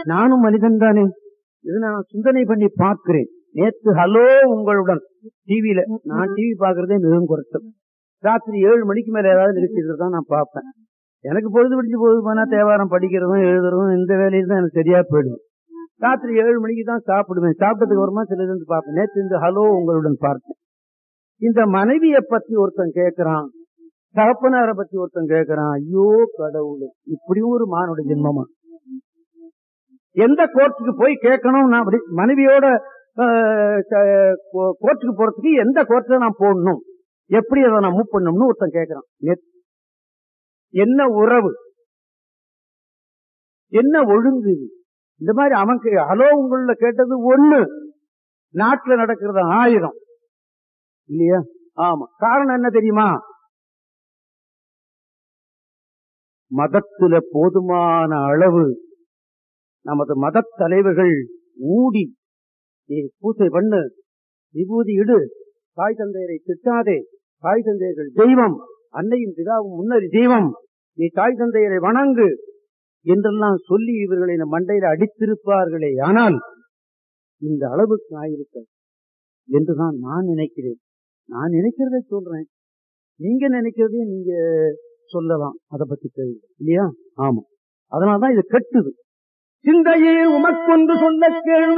நானும் மனிதன் தானே இது நான் சிந்தனை பண்ணி பார்க்கிறேன் நேத்து ஹலோ உங்களுடன் டிவியில நான் டிவி பாக்குறதே மிகவும் குறைச்சல் ராத்திரி ஏழு மணிக்கு மேல ஏதாவது நிகழ்ச்சிகள் தான் நான் பார்ப்பேன் எனக்கு பொழுது பிடிச்சு பொழுது போனா தேவாரம் படிக்கிறதும் எழுதுறதும் இந்த வேலையில தான் எனக்கு சரியா போயிடும் ராத்திரி ஏழு மணிக்கு தான் சாப்பிடுவேன் சாப்பிட்டதுக்கு அப்புறமா சில இருந்து பார்ப்பேன் நேற்று இந்த ஹலோ உங்களுடன் பார்த்தேன் இந்த மனைவியை பத்தி ஒருத்தன் கேட்கிறான் தகப்பனாரை பத்தி ஒருத்தன் கேட்கிறான் ஐயோ கடவுள் இப்படியும் ஒரு மானுட ஜென்மமா எந்த கோர்ட்டுக்கு போய் கேட்கணும் நான் அப்படி மனைவியோட அஹ், க- கோ- கோர்ட்டுக்கு போறதுக்கு எந்த கோர்ட்ல நான் போடணும் எப்படி அதை நான் மூவ் பண்ணணும்னு ஒருத்தன் கேட்கிறான் நேத்து. என்ன உறவு என்ன ஒழுங்கு இது இந்த மாதிரி அவன் கே- ஹலோ உங்கள கேட்டது ஒண்ணு நாட்டுல நடக்கிறது ஆயிரம் இல்லையா ஆமா காரணம் என்ன தெரியுமா மதத்துல போதுமான அளவு நமது மத தலைவர்கள் ஊடி நீ பூசை பண்ணு விபூதி இடு தாய் தந்தையரை திட்டாதே தாய் தந்தையர்கள் தெய்வம் அன்னையும் பிதாவும் முன்னறி தெய்வம் நீ தாய் தந்தையரை வணங்கு என்றெல்லாம் சொல்லி இவர்களை நம் மண்டையில அடித்திருப்பார்களே ஆனால் இந்த அளவுக்கு ஆயிருக்க என்றுதான் நான் நினைக்கிறேன் நான் நினைக்கிறதை சொல்றேன் நீங்க நினைக்கிறதையும் நீங்க சொல்லலாம் அதை பத்தி கேள்வி இல்லையா ஆமா அதனாலதான் இது கெட்டுது சிந்தையே உமக்கொன்று சொல்ல கேள்வி